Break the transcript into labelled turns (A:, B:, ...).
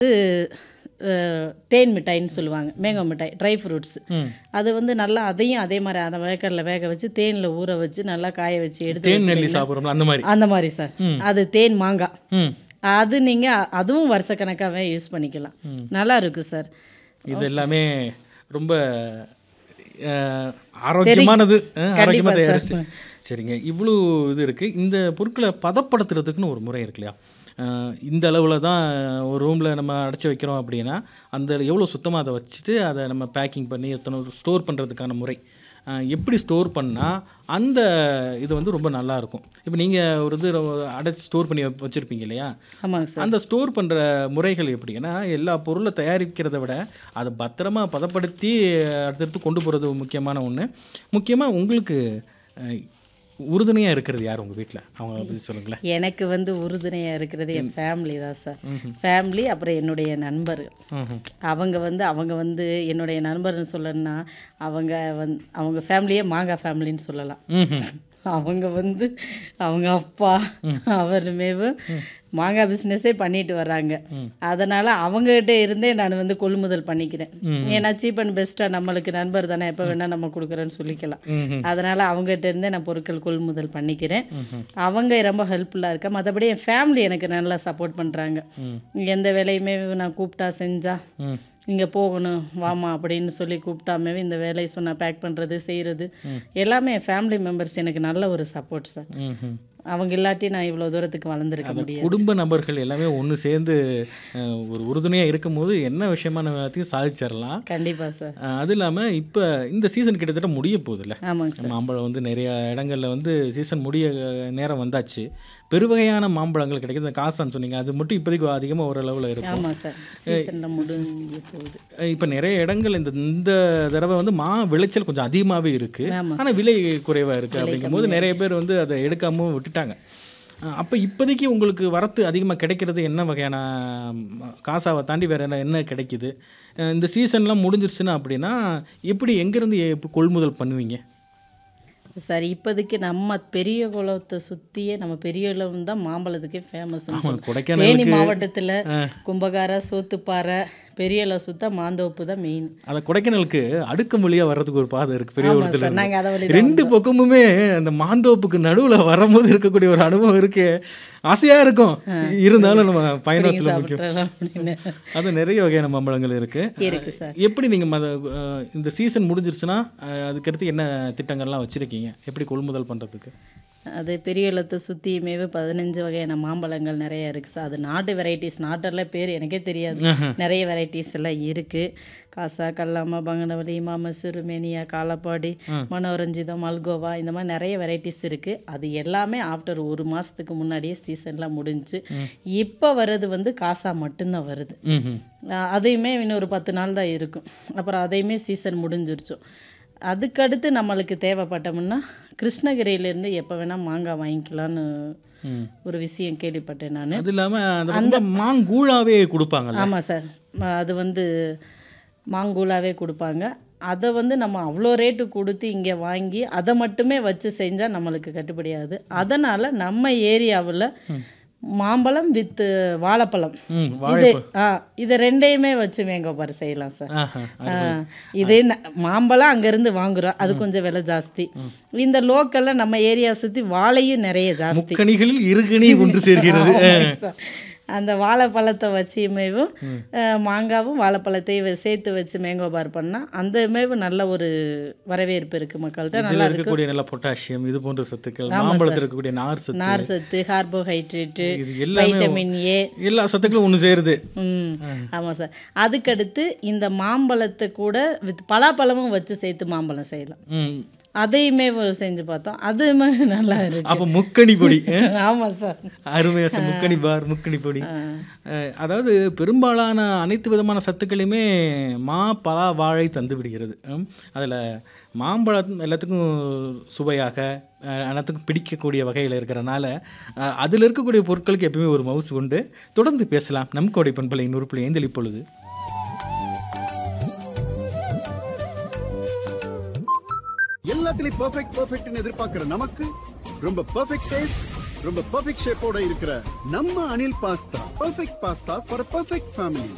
A: அஹ், தேன் மிட்டாய்ன்னு சொல்லுவாங்க மேங்கோ மிட்டாய் dry fruits அது வந்து நல்லா அதையும் அதே மாதிரி அதை வேக்கரில் வேக வச்சு தேனில் ஊற வச்சு நல்லா காய வச்சு எடுத்து
B: தேன் நெல்லி
A: வச்சுக்கிட்டீங்கன்னா-
B: சாப்பிட்றோம்ல அந்த மாதிரி
A: அந்த மாதிரி சார் அது தேன் மாங்காய்
B: ம்
A: அது நீங்கள் அதுவும் வருஷக்கணக்காகவே யூஸ் பண்ணிக்கலாம் நல்லா இருக்கும் சார்
B: இது எல்லாமே ரொம்ப அஹ், ஆரோக்கியமானது அஹ், ஆரோக்கியமா தயாரிச்சு சரிங்க இவ்வளோ இது இருக்குது இந்த பொருட்களை பதப்படுத்துறதுக்குன்னு ஒரு முறை இருக்கு இல்லையா அஹ், இந்த அளவில் தான் ஒரு ரூமில் நம்ம அடைச்சி வைக்கிறோம் அப்படின்னா அந்த எவ்வளோ சுத்தமாக அதை வச்சுட்டு அதை நம்ம பேக்கிங் பண்ணி எத்தனை ஸ்டோர் பண்ணுறதுக்கான முறை அஹ், எப்படி ஸ்டோர் பண்ணால் அந்த இது வந்து ரொம்ப நல்லா இருக்கும் இப்போ நீங்கள் ஒரு இது அடைச்சி ஸ்டோர் பண்ணி வச்சுருப்பீங்க இல்லையா
A: ஆமாங்க சார்
B: அந்த ஸ்டோர் பண்ணுற முறைகள் எப்படி ஏன்னா எல்லா பொருளை தயாரிக்கிறத விட அதை பத்திரமா பதப்படுத்தி அடுத்தடுத்து கொண்டு போகிறது முக்கியமான ஒன்று முக்கியமாக உங்களுக்கு உறுதுணையாக இருக்கிறது யார் உங்கள் வீட்டில் அவங்க பற்றி சொல்லுங்களேன்
A: எனக்கு வந்து உறுதுணையாக இருக்கிறது என் ஃபேமிலி தான் சார் ஃபேமிலி அப்புறம் என்னுடைய நண்பர்கள்
B: ம்ஹும்.
A: அவங்க வந்து அவங்க வந்து என்னுடைய நண்பர்னு சொல்லணும்னா அவங்க வந் அவங்க ஃபேமிலியே மாங்காய் ஃபேமிலின்னு சொல்லலாம்
B: ம்ஹும்.
A: அவங்க வந்து அவங்க அப்பா அவருமேவு மாங்காய் பிஸ்னஸே பண்ணிட்டு வர்றாங்க அதனால் அவங்ககிட்ட இருந்தே நான் வந்து கொள்முதல் பண்ணிக்கிறேன் ஏன்னா சீப் அண்ட் பெஸ்ட்டாக நம்மளுக்கு நண்பர் தானே எப்போ வேணால் நம்ம கொடுக்குறோன்னு சொல்லிக்கலாம்
B: ம்ஹும்.
A: அதனால் அவங்ககிட்ட இருந்தே நான் பொருட்கள் கொள்முதல் பண்ணிக்கிறேன் அவங்க ரொம்ப ஹெல்ப்ஃபுல்லாக இருக்கா மற்றபடி என் ஃபேமிலி எனக்கு நல்லா சப்போர்ட் பண்ணுறாங்க எந்த வேலையுமே நான் கூப்பிட்டா செஞ்சா
B: ம்.
A: இங்கே போகணும் வாமா அப்படின்னு சொல்லி கூப்பிட்டாமே இந்த வேலையை சொன்னால் பேக் பண்ணுறது செய்கிறது எல்லாமே என் ஃபேமிலி மெம்பர்ஸ் எனக்கு நல்ல ஒரு சப்போர்ட் சார்
B: ம்ஹும்.
A: அவங்க இல்லாட்டி நான் இவ்வளோ தூரத்துக்கு வளர்ந்துருக்க முடியாது
B: குடும்ப நபர்கள் எல்லாமே ஒன்று சேர்ந்து அஹ், ஒரு உறுதுணையாக இருக்கும்போது என்ன விஷயமான எல்லாத்தையும் சாதிச்சிடலாம்
A: கண்டிப்பாக சார்
B: அஹ், அது இல்லாமல் இப்போ இந்த சீசன் கிட்டத்தட்ட முடிய போகுதுல்ல
A: ஆமாங்க சார்
B: மாம்பழம் வந்து நிறைய இடங்கள்ல வந்து சீசன் முடிய அஹ், நேரம் வந்தாச்சு பெருவகையான மாம்பழங்கள் கிடைக்குது இந்த காசான்னு சொன்னீங்க அது மட்டும் இப்போதைக்கு அதிகமாக ஓரளவில் இருக்கும்
A: ஆமாம் சார் சீசனில் முடிஞ்சு போகுது
B: இப்போ நிறைய இடங்கள் இந்த இந்த தடவை வந்து மா விளைச்சல் கொஞ்சம் அதிகமாகவே இருக்கு
A: ஆமாம்
B: ஆனால் விலை குறைவாக இருக்குது அப்படிங்கும்போது நிறைய பேர் வந்து அதை எடுக்காம விட்டுட்டாங்க அப்போ இப்போதைக்கு உங்களுக்கு வரத்து அதிகமாக கிடைக்கிறது என்ன வகையான ம், காசாவை தாண்டி வேற என்ன என்ன கிடைக்குது அஹ் இந்த சீசன்லாம் முடிஞ்சிருச்சுன்னா அப்படின்னா எப்படி எங்கேருந்து எப்போ கொள்முதல் பண்ணுவீங்க
A: சார் இப்போதைக்கு நம்ம பெரிய குளத்தை சுற்றியே நம்ம பெரிய குளம் தான் மாம்பழத்துக்கே ஃபேமஸ்
B: கொடைக்கானல்
A: தேனி மாவட்டத்தில் கும்பகார சோத்துப்பாறை பெரியல சுத்த மாந்தோப்பு தான் மெயின்
B: அதை கொடைக்கானலுக்கு அடுக்கு வழியாக வர்றதுக்கு ஒரு பாதை இருக்குது பெரிய
A: ஆமாம்
B: இடத்துல
A: சார் நாங்கள் அதை வழி
B: ரெண்டு பக்கமுமே அந்த மாந்தோப்புக்கு நடுவில் வரும்போது இருக்கக்கூடிய ஒரு அனுபவம் இருக்கு ஆசையாக இருக்கும் இருந்தாலும் நம்ம பயணத்தில் முக்கியம்
A: சாப்பிட்றலாம் அப்படின்னு
B: அது நிறைய வகையான மாம்பழங்கள் இருக்கு
A: இருக்கு சார்
B: எப்படி நீங்கள் மத அஹ், இந்த சீசன் முடிஞ்சிருச்சுன்னா அஹ், அதுக்கடுத்து என்ன திட்டங்கள்லாம் வச்சுருக்கீங்க எப்படி கொள்முதல் பண்ணுறதுக்கு
A: அது பெரிய இல்லத்தை சுற்றியுமே பதினஞ்சு வகையான மாம்பழங்கள் நிறைய இருக்குது சார் அது நாட்டு வெரைட்டிஸ் நாட்டெல்லாம் பேர் எனக்கே தெரியாது நிறைய வெரைட்டிஸ் எல்லாம் இருக்குது காசா கல்லாமா பங்கனவலி மாமசூர் மேனியா காலப்பாடி மனோரஞ்சிதம் மல்கோவா இந்த மாதிரி நிறைய வெரைட்டிஸ் இருக்குது அது எல்லாமே ஆஃப்டர் ஒரு மாதத்துக்கு முன்னாடியே சீசன்லாம் முடிஞ்சு இப்போ வர்றது வந்து காசா மட்டும்தான் வருது
B: ம்ஹும்.
A: அஹ் அதையுமே இன்னும் ஒரு பத்து நாள் தான் இருக்கும் அப்புறம் அதையுமே சீசன் முடிஞ்சிருச்சோம் அதுக்கடுத்து நம்மளுக்கு தேவைப்பட்டோம்னா கிருஷ்ணகிரியிலேருந்து எப்போ வேணால் மாங்காய் வாங்கிக்கலான்னு
B: ம்.
A: ஒரு விஷயம் கேள்விப்பட்டேன் நான்
B: அது இல்லாமல் அந்த ரொம்ப மாங்கூழாவே கொடுப்பாங்கல்ல
A: ஆமாம் சார் ம- அது வந்து மாங்கூலாவே கொடுப்பாங்க அதை வந்து நம்ம அவ்வளோ ரேட்டு கொடுத்து இங்கே வாங்கி அதை மட்டுமே வச்சு செஞ்சால் நம்மளுக்கு கட்டுப்படியாது அதனால் நம்ம ஏரியாவில் மாம்பழம் வித் வாழைப்பழம்
B: ம்
A: இது ஆ இதை ரெண்டையுமே வச்சு மேங்கோபார் செய்யலாம் சார்
B: ஆஹா
A: ஆ, இதே ந- மாம்பழம் அங்கேருந்து வாங்குறோம் அது கொஞ்சம் விலை ஜாஸ்தி இந்த லோக்கலில் நம்ம ஏரியாவை சுற்றி வாழையும் நிறைய ஜாஸ்தி
B: முக்கணிகளில் இருகணி ஒன்று சேர்கிறது
A: ஆமாங்க சார். அந்த வாழைப்பழத்தை வச்சுமேவும் மாங்காவும் வாழைப்பழத்தையும் வ- சேர்த்து வச்சு மேங்கோ பார் பண்ணால் அந்த மேவு நல்ல ஒரு வரவேற்பு இருக்குது மக்கள்கிட்ட
B: இதில்
A: நல்லா இருக்கு
B: இருக்கக்கூடிய நல்ல பொட்டாசியம் இது போன்ற சத்துக்கள் மாம்பழத்தில் இருக்கக்கூடிய நார் சத்து
A: நார் சத்து கார்போஹைட்ரேட்டு
B: இது எல்லாமே
A: வைட்டமின் ஏ
B: எல்லா சத்துக்களும் ஒன்று சேருது
A: ம் ஆமாம் சார் அதுக்கடுத்து இந்த மாம்பழத்தை கூட வித் பலாப்பழமும் வச்சு சேர்த்து மாம்பழம் செய்யலாம்
B: ம்
A: அதையுமே வ- செஞ்சு பார்த்தோம் அதுவுமே நல்லா இருக்கு
B: அப்போ முக்கணி பொடி
A: ஆமாம் சார்
B: அருமையா ச- முக்கணி பார் முக்கணி பொடி அஹ், அதாவது பெரும்பாலான அனைத்து விதமான சத்துக்களையுமே மா பலா வாழை தந்து விடுகிறது அதில் மாம்பழம் எல்லாத்துக்கும் சுவையாக அஹ், எல்லாத்துக்கும் பிடிக்கக்கூடிய வகையில் இருக்கிறனால அஹ், அதில் இருக்கக்கூடிய பொருட்களுக்கு எப்பவுமே ஒரு மவுஸ் உண்டு தொடர்ந்து பேசலாம் நம் கோடை பண்பலை நூறு புள்ளி ஐந்தில் இப்பொழுது
C: எல்லாத்துலயும் பெர்ஃபெக்ட் பெர்ஃபெக்ட்னு எதிர்பார்க்கிற நமக்கு ரொம்ப பெர்ஃபெக்ட் டேஸ்ட் ரொம்ப பெர்ஃபெக்ட் ஷேப்போட இருக்கிற நம்ம Anil pasta perfect pasta for perfect family